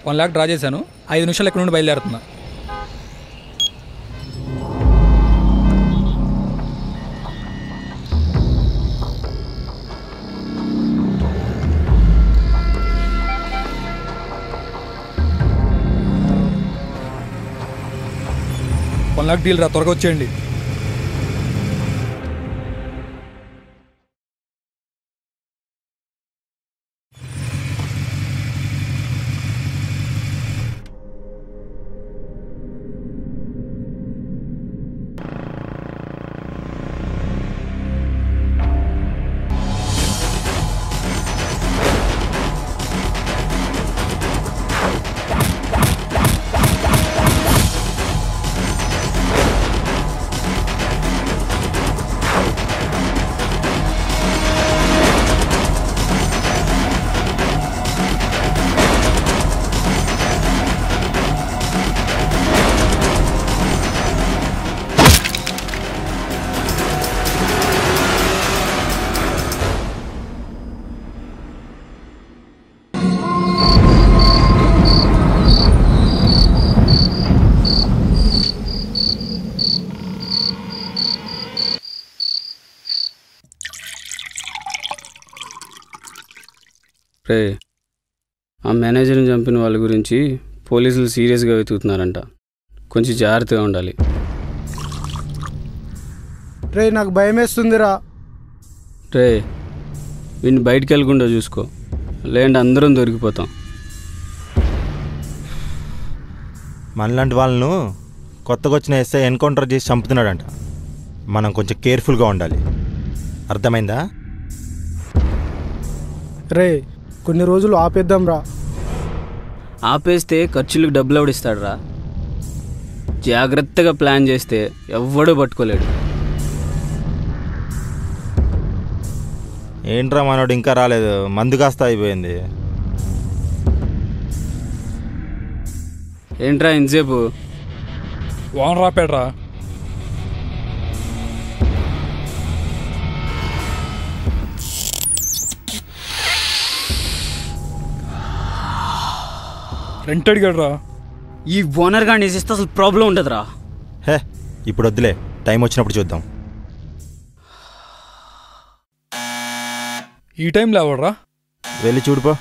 One lakh draw చేశాను ఐదు నిమిషాలు ఇక్కడ నుండి బయలుదేరుతున్నా వన్ ల్యాక్ డీల్ రా త్వరగా వచ్చేయండి రే ఆ మేనేజర్ని చంపిన వాళ్ళ గురించి పోలీసులు సీరియస్గా వెతుకుతున్నారంట కొంచెం జాగ్రత్తగా ఉండాలి రే నాకు భయం వేస్తుందిరా రే వీడిని బయటికి వెళ్ళకుండా చూసుకో లేదంటే అందరం దొరికిపోతాం మనలాంటి వాళ్ళను కొత్తగా వచ్చిన ఎస్ఐ ఎన్కౌంటర్ చేసి చంపుతున్నాడంట మనం కొంచెం కేర్ఫుల్గా ఉండాలి అర్థమైందా రే కొన్ని రోజులు ఆపేద్దాం రా ఆపేస్తే ఖర్చులకు డబ్బులు ఎవడిస్తాడురా జాగ్రత్తగా ప్లాన్ చేస్తే ఎవ్వడూ పట్టుకోలేడు ఏంట్రా మనోడు ఇంకా రాలేదు మందు కాస్త అయిపోయింది ఏంట్రా ఇంతసేపు వాన్ రాపాడ్రా రెంట్ అడిగాడు రా ఈ ఓనర్ గాడిని వేసేస్తే అసలు ప్రాబ్లం ఉండదురా హే ఇప్పుడు వద్దులే టైం వచ్చినప్పుడు చూద్దాం ఈ టైంలో ఎవడరా వెళ్ళి చూడుపో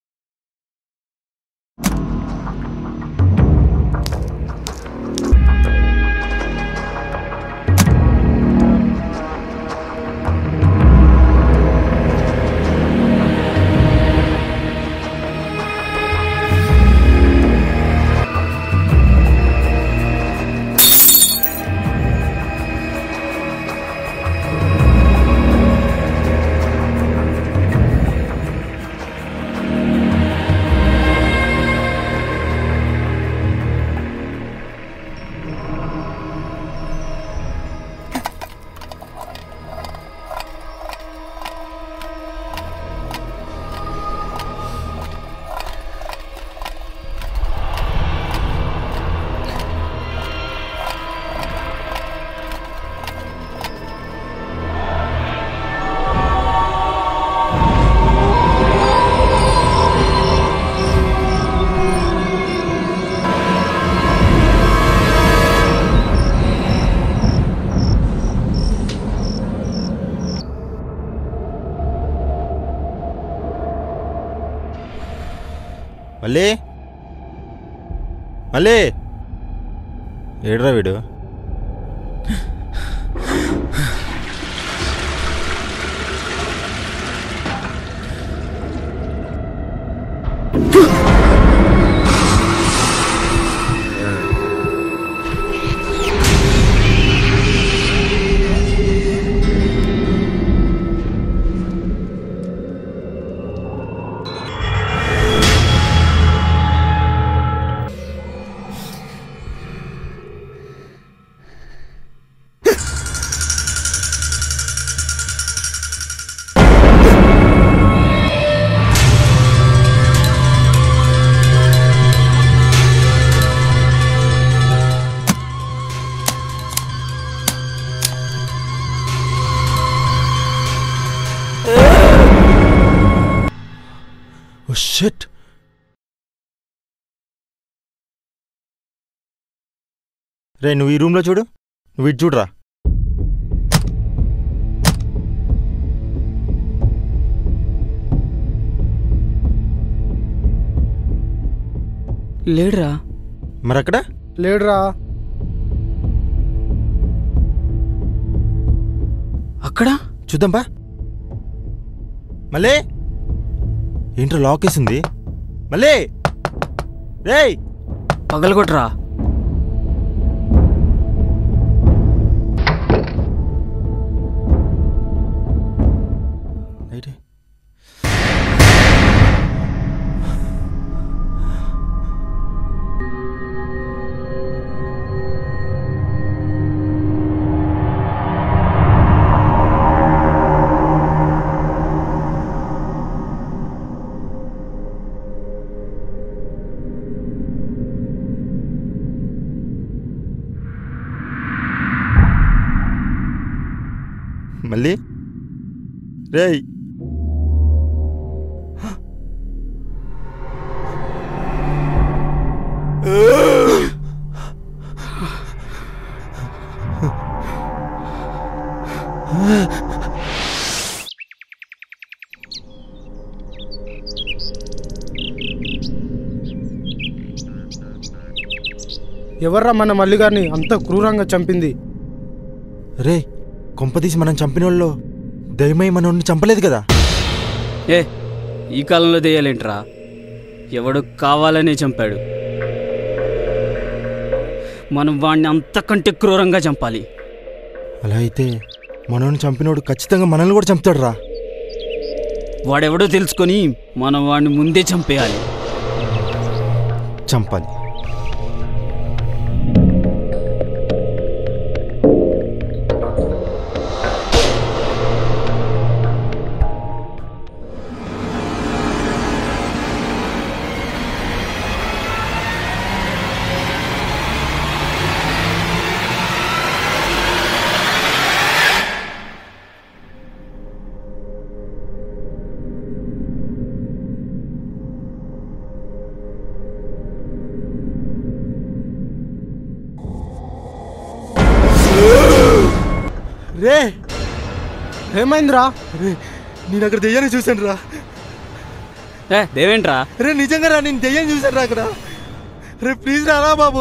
మళ్ళీ మళ్ళీ ఏడ్రా వీడు ఓ షిట్ రే నువ్వు ఈ రూమ్లో చూడు నువ్వు ఇటు చూడరా లేడురా మరి అక్కడ లేడురా అక్కడ చూద్దాం బా మళ్ళీ ఏంట్రా లాక్ వేసింది మళ్ళీ రేయ్ పగలగొట్రా రైట్ మళ్ళీ రేయ్ ఎవర్రా మన మల్లిగారిని అంత క్రూరంగా చంపింది రే కొంపదీసి మనం చంపిన వాళ్ళు దయమై మనల్ని చంపలేదు కదా ఏ ఈ కాలంలో దెయ్యాలేంట్రా ఎవడు కావాలనే చంపాడు మనం వాడిని అంతకంటే క్రూరంగా చంపాలి అలా అయితే మనల్ని చంపినోడు ఖచ్చితంగా మనల్ని కూడా చంపుతాడు రా వాడెవడో తెలుసుకొని మనం వాడిని ముందే చంపేయాలి చంపాలి రే ఏమైందిరా రే నేను అక్కడ దెయ్యాన్ని చూశాను రా ఏ దేవేంట్రా రే నిజంగా రా నేను దెయ్యాన్ని చూశాను రా అక్కడ రే ప్లీజ్ రారా బాబు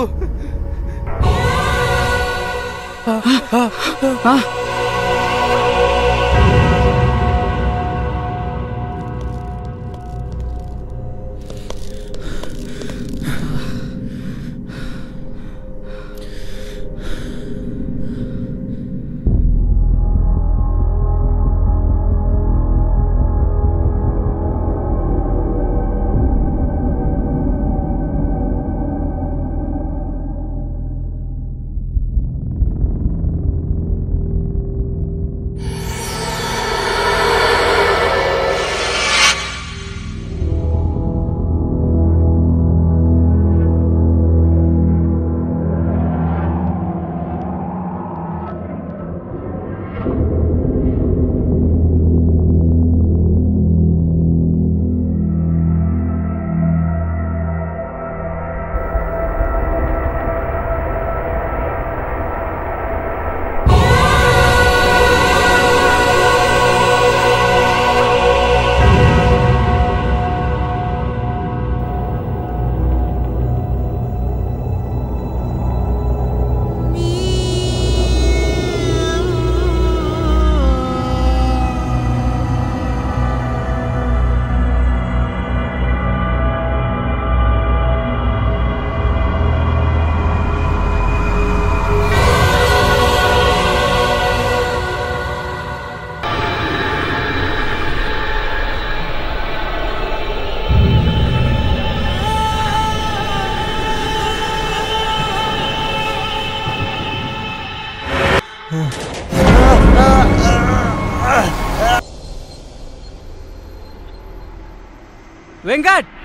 వెంకట్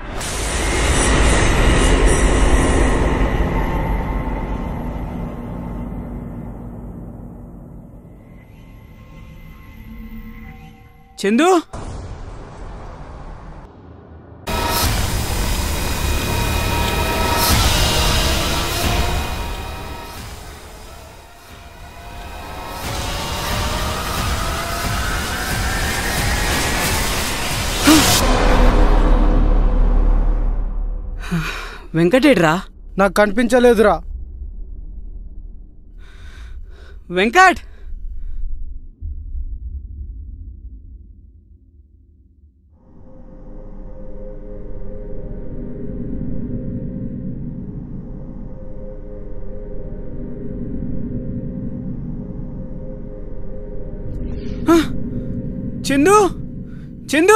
చందు వెంకటేట్రా నాకు కనిపించలేదురా వెంకట్ ఆ! చందు చందు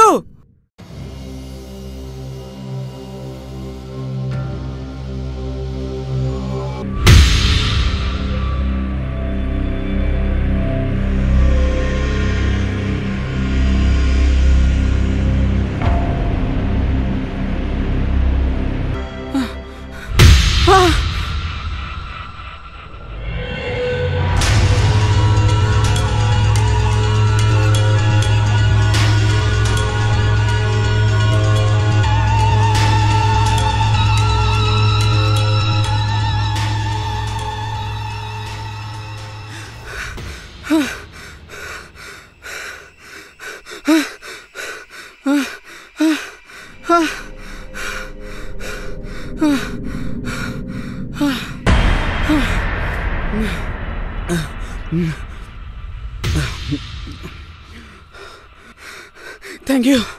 థ్యాంక్ యూ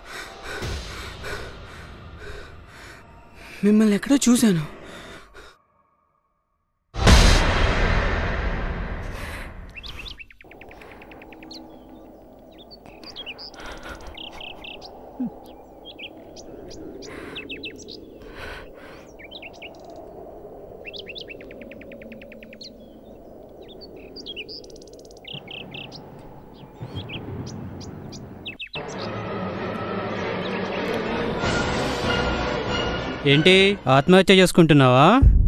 మిమ్మల్ని ఎక్కడో చూశాను ఏంటి ఆత్మహత్య చేసుకుంటున్నావా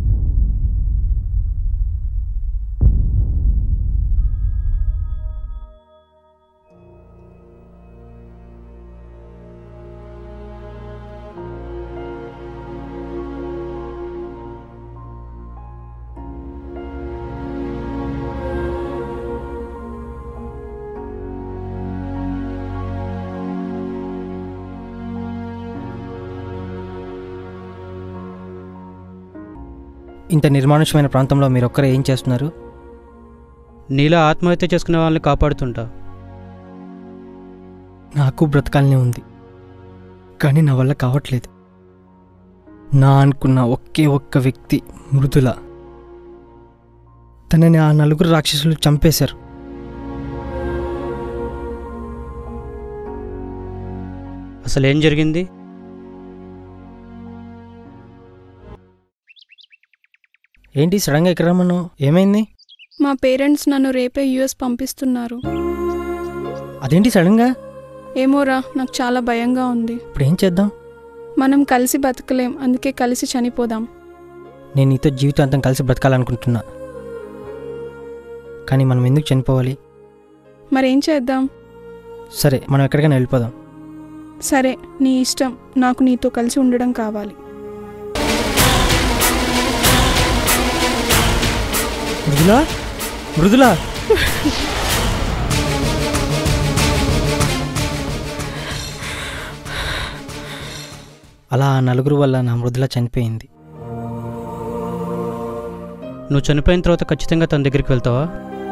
ఇంత నిర్మానుష్యమైన ప్రాంతంలో మీరు ఒక్కరే ఏం చేస్తున్నారు నీలా ఆత్మహత్య చేసుకునే వాళ్ళని కాపాడుతుంటా నాకు బ్రతకాలనే ఉంది కానీ నా వల్ల కావట్లేదు నా అనుకున్న ఒకే ఒక్క వ్యక్తి మృదుల తనని ఆ నలుగురు రాక్షసులు చంపేశారు అసలు ఏం జరిగింది ఏంటి సడన్గా ఇక్కడ రమ్మన్నావు ఏమైంది మా పేరెంట్స్ నన్ను రేపే యుఎస్ పంపిస్తున్నారు అదేంటి సడన్గా ఏమోరా నాకు చాలా భయంగా ఉంది ఇప్పుడు ఏం చేద్దాం మనం కలిసి బతకలేం అందుకే కలిసి చనిపోదాం నేను నీతో జీవితాంతం కలిసి బ్రతకాలనుకుంటున్నా కానీ మనం ఎందుకు చనిపోవాలి మరేం చేద్దాం సరే మనం ఎక్కడికైనా వెళ్ళిపోదాం సరే నీ ఇష్టం నాకు నీతో కలిసి ఉండడం కావాలి మృదులా మృదులా అలా ఆ నలుగురు వల్ల నా మృదుల చనిపోయింది నువ్వు చనిపోయిన తర్వాత ఖచ్చితంగా తన దగ్గరికి వెళ్తావా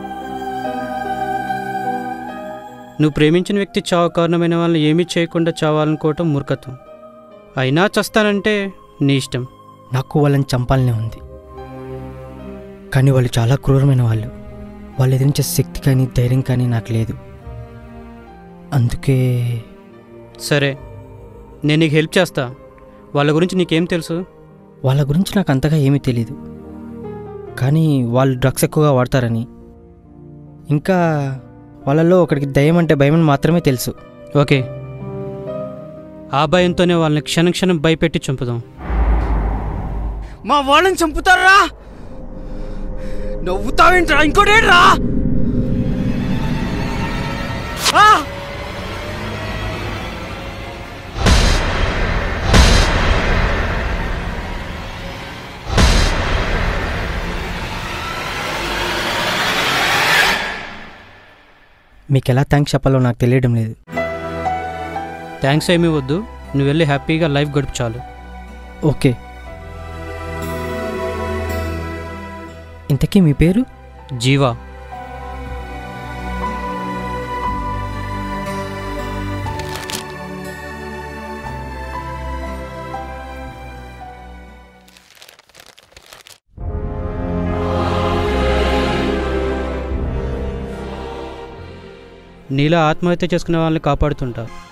నువ్వు ప్రేమించిన వ్యక్తి చావు కారణమైన వాళ్ళని ఏమీ చేయకుండా చావాలనుకోవటం మూర్ఖత్వం అయినా చస్తానంటే నీ ఇష్టం నాకు వాళ్ళని చంపాలనే ఉంది కానీ వాళ్ళు చాలా క్రూరమైన వాళ్ళు వాళ్ళు ఎదిరించే శక్తి కానీ ధైర్యం కానీ నాకు లేదు అందుకే సరే నేను నీకు హెల్ప్ చేస్తా వాళ్ళ గురించి నీకేం తెలుసు వాళ్ళ గురించి నాకు అంతగా ఏమీ తెలియదు కానీ వాళ్ళు డ్రగ్స్ ఎక్కువగా వాడతారని ఇంకా వాళ్ళల్లో ఒకడికి దయ్యం అంటే భయమని మాత్రమే తెలుసు ఓకే ఆ భయంతోనే వాళ్ళని క్షణం క్షణం భయపెట్టి చంపుదాం మా వాళ్ళని చంపుతారా నవ్వుతావేంట్రా ఇంకోటేంట్రా ఆ! మీకు ఎలా థ్యాంక్స్ చెప్పాలో నాకు తెలియడం లేదు థ్యాంక్స్ ఏమీ వద్దు నువ్వు వెళ్ళి హ్యాపీగా లైఫ్ గడుపు చాలు ఓకే ఇంతకీ మీ పేరు జీవా నీలా ఆత్మహత్య చేసుకునే వాళ్ళని కాపాడుతుంటా